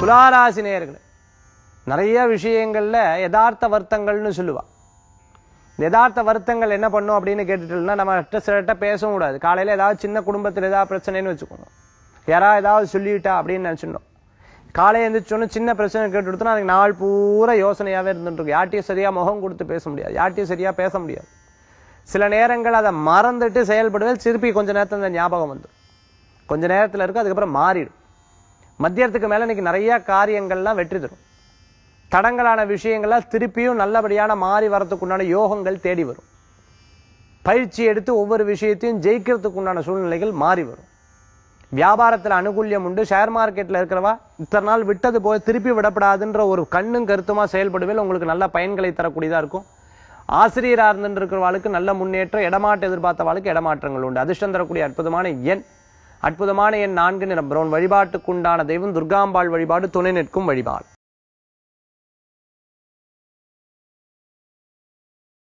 துளாராசி நேயர்களே நிறைய விஷயங்கள்ல யதார்த்த வருத்தங்கள்னு சொல்லுவா இந்த யதார்த்த வருத்தங்கள் என்ன பண்ணும் அப்படின்னு கேட்டுட்டோம்னா நம்ம சிலர்கிட்ட பேசவும் கூடாது காலையில ஏதாவது சின்ன குடும்பத்துல ஏதாவது பிரச்சனைன்னு வச்சுக்கோங்க யாராவது ஏதாவது சொல்லிவிட்டா அப்படின்னு நினைச்சிடணும் காலையில எழுந்திரிச்சோன்னு சின்ன பிரச்சனை கேட்டுடுத்தோம்னா அதுக்கு நாள் பூரா யோசனையாவே இருந்துட்டு இருக்கும் யார்ட்டையும் சரியா முகம் கொடுத்து பேச முடியாது யார்ட்டையும் சரியா பேச முடியாது சில நேரங்கள் அதை மறந்துட்டு செயல்படுவேல் திருப்பி கொஞ்ச நேரத்துல அந்த ஞாபகம் வந்துடும் கொஞ்ச நேரத்துல இருக்கும் அதுக்கப்புறம் மாறிடும் மத்தியத்துக்கு மேல இன்னைக்கு நிறைய காரியங்கள்லாம் வெற்றி தரும் தடங்கலான விஷயங்கள்லாம் திருப்பியும் நல்லபடியான மாறி வரதுக்கு உண்டான யோகங்கள் தேடி வரும் பயிற்சி எடுத்து ஒவ்வொரு விஷயத்தையும் ஜெயிக்கிறதுக்கு உண்டான சூழ்நிலைகள் மாறி வரும் வியாபாரத்துல அனுகூல்யம் உண்டு ஷேர் மார்க்கெட்ல இருக்கிறவா இத்தனை நாள் விட்டது போய் திருப்பி விடப்படாதுன்ற ஒரு கண்ணும் கருத்துமா செயல்படுவேல் உங்களுக்கு நல்ல பயன்களை தரக்கூடியதா இருக்கும் ஆசிரியரா இருந்துட்டு இருக்கிறவாளுக்கு நல்ல முன்னேற்றம் இடமாற்றம் எதிர்பார்த்தவாளுக்கு இடமாற்றங்கள் உண்டு அதிர்ஷ்டம் தரக்கூடிய அற்புதமான எண் அற்புதமான எண் நான்கு நிறம் பிரவுன் வழிபாட்டுக்குண்டான தெய்வம் துர்காம்பாள் வழிபாடு துணை நிற்கும் வழிபாடு